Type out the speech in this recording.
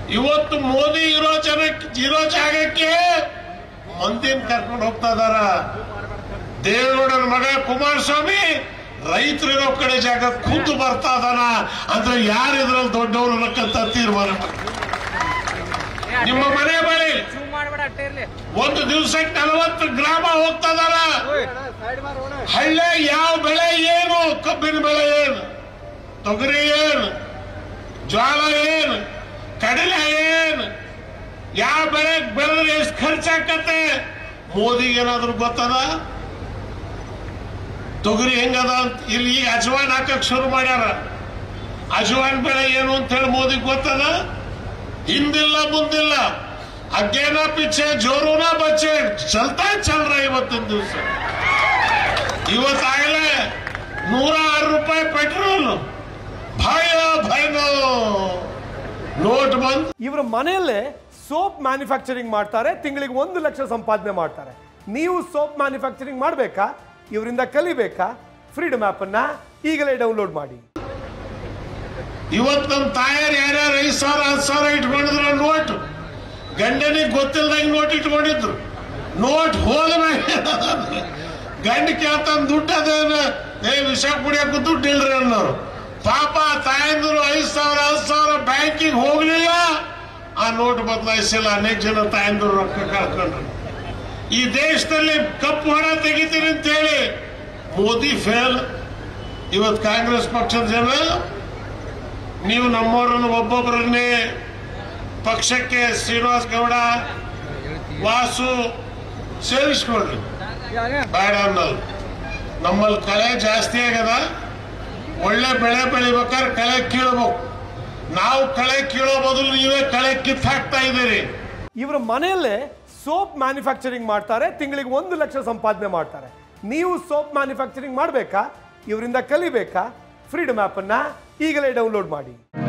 ಇವತ್ತು ಮೋದಿ ಇರೋ ಜನಕ್ಕೆ ಇರೋ ಜಾಗಕ್ಕೆ ಮಂದಿನ ಕರ್ಕೊಂಡು ಹೋಗ್ತಾ ಇದಾರ ದೇವೇಗೌಡನ ಮಗ ಕುಮಾರಸ್ವಾಮಿ ರೈತರಿರೋ ಕಡೆ ಜಾಗ ಖುದ್ದು ಬರ್ತಾ ಇದಾನ ಅಂದ್ರೆ ಯಾರು ಇದ್ರಲ್ಲಿ ದೊಡ್ಡವರು ಅನ್ನಕ್ಕಂತ ತೀರ್ಮಾನ ಮಾಡ್ತಾರೆ. ನಿಮ್ಮ ಮನೆ ಬಳಿ ಜೂಮ್ ಮಾಡ್ಬೇಡ ಅಟ್ಟೆ ಇರ್ಲಿ ಒಂದು ದಿವಸಕ್ಕೆ ನಲವತ್ತು ಗ್ರಾಮ ಹೋಗ್ತಾ ಇದಾರ ಹಳ್ಳಿ ಯಾವ ಬೆಳೆ ಏನು ಕಬ್ಬಿನ ಬೆಳೆ ಏನು ತೊಗರಿ ಏನು ಜೋಳ ಏನು ಕಡಲೆ ಏನು ಯಾವ ಬೆಳೆ ಬೆಳೆದ್ರೆ ಎಷ್ಟು ಖರ್ಚಾಕತ್ತೆ ಮೋದಿಗೆ ಏನಾದ್ರು ಗೊತ್ತದ ತೊಗರಿ ಹೆಂಗದ ಅಂತ ಇಲ್ಲಿ ಈಗ ಅಜವಾನ್ ಹಾಕಕ್ ಶುರು ಮಾಡ್ಯಾರ ಅಜವಾನ್ ಬೆಳೆ ಏನು ಅಂತ ಹೇಳಿ ಮೋದಿಗೆ ಗೊತ್ತದ ಹಿಂದಿಲ್ಲ ಮುಂದಿಲ್ಲ ಅಗ್ಗೇನ ಪಿಚ್ಚೆ ಜೋರುನ ಬಚ್ಚೆ ಚಲ್ತಾ ಚಲ್ರ ಇವತ್ತಿನ ದಿವಸ ಇವತ್ತಾಗಲೇ ನೂರ ಆರು ರೂಪಾಯಿ ಪೆಟ್ರೋಲ್ ಭಯ ಭಯನೋ ನೋಟ್ ಬಂದ್ ಇವರ ಮನೆಯಲ್ಲೇ ಸೋಪ್ ಮ್ಯಾನುಫ್ಯಾಕ್ಚರಿಂಗ್ ಮಾಡ್ತಾರೆ ತಿಂಗಳಿಗೆ ಒಂದು ಲಕ್ಷ ಸಂಪಾದನೆ ಮಾಡ್ತಾರೆ ನೀವು ಸೋಪ್ ಮ್ಯಾನುಫ್ಯಾಕ್ಚರಿಂಗ್ ಮಾಡಬೇಕಾ ಇವರಿಂದ ಕಲಿಬೇಕಾ ಫ್ರೀಡಮ್ ಅನ್ನ ಈಗಲೇ ಡೌನ್ಲೋಡ್ ಮಾಡಿ ಇವತ್ ನಮ್ ತಾಯರ್ ಯಾರ್ಯಾರು ಐದ್ ಸಾವಿರ ಹತ್ತು ಸಾವಿರ ಇಟ್ಕೊಂಡಿದ್ರು ನೋಟ್ ಗಂಡನಿಗೆ ಗೊತ್ತಿಲ್ದಂಗೆ ನೋಟ್ ಇಟ್ಕೊಂಡಿದ್ರು ನೋಟ್ ಹೋದ ಮೇಲೆ ಗಂಡ ಕೇಳ್ತಾನ ದುಡ್ಡು ಅದೇನ ಏ ವಿಷ ಕುಡಿಯಕ್ಕೂ ದುಡ್ಡು ಇಲ್ರಿ ಅನ್ನೋರು ಪಾಪ ತಾಯಂದ್ರು ಐದ್ ಸಾವಿರ ಹತ್ತು ಸಾವಿರ ಬ್ಯಾಂಕಿಗೆ ಹೋಗ್ಲಿಲ್ಲ ಆ ನೋಟ್ ಬದಲಾಯಿಸಿಲ್ಲ ಅನೇಕ ಜನ ತಾಯಂದ್ರು ರೊಕ್ಕ ಕಳ್ಕೊಂಡ್ರು ಈ ದೇಶದಲ್ಲಿ ಕಪ್ಪು ಹಣ ತೆಗಿತೀನಿ ಅಂತ ಹೇಳಿ ಮೋದಿ ಫೇಲ್ ಇವತ್ತು ಕಾಂಗ್ರೆಸ್ ಪಕ್ಷದ ಜನ ನೀವು ನಮ್ಮವರನ್ನು ಒಬ್ಬೊಬ್ಬರನ್ನೇ ಪಕ್ಷಕ್ಕೆ ಶ್ರೀನಿವಾಸ್ ಗೌಡ ವಾಸು ಸೇರಿಸ್ಕೊಳ್ರಿ ಬೇಡ ಅನ್ನೋದು ನಮ್ಮಲ್ಲಿ ಕಳೆ ಜಾಸ್ತಿ ಆಗ್ಯದ ಒಳ್ಳೆ ಬೆಳೆ ಬೆಳಿಬೇಕಾದ್ರೆ ಕಳೆ ಕೀಳ್ಬೇಕು ನಾವು ಕಳೆ ಕೀಳೋ ಬದಲು ನೀವೇ ಕಳೆ ಕಿತ್ತು ಹಾಕ್ತಾ ಇದ್ದೀರಿ ಇವರ ಮನೆಯಲ್ಲೇ ಸೋಪ್ ಮ್ಯಾನುಫ್ಯಾಕ್ಚರಿಂಗ್ ಮಾಡ್ತಾರೆ ತಿಂಗಳಿಗೆ ಒಂದು ಲಕ್ಷ ಸಂಪಾದನೆ ಮಾಡ್ತಾರೆ ನೀವು ಸೋಪ್ ಮ್ಯಾನುಫ್ಯಾಕ್ಚರಿಂಗ್ ಮಾಡಬೇಕಾ ಇವರಿಂದ ಕಲಿಬೇಕಾ ಫ್ರೀಡಮ್ ಅನ್ನ ಈಗಲೇ ಡೌನ್ಲೋಡ್ ಮಾಡಿ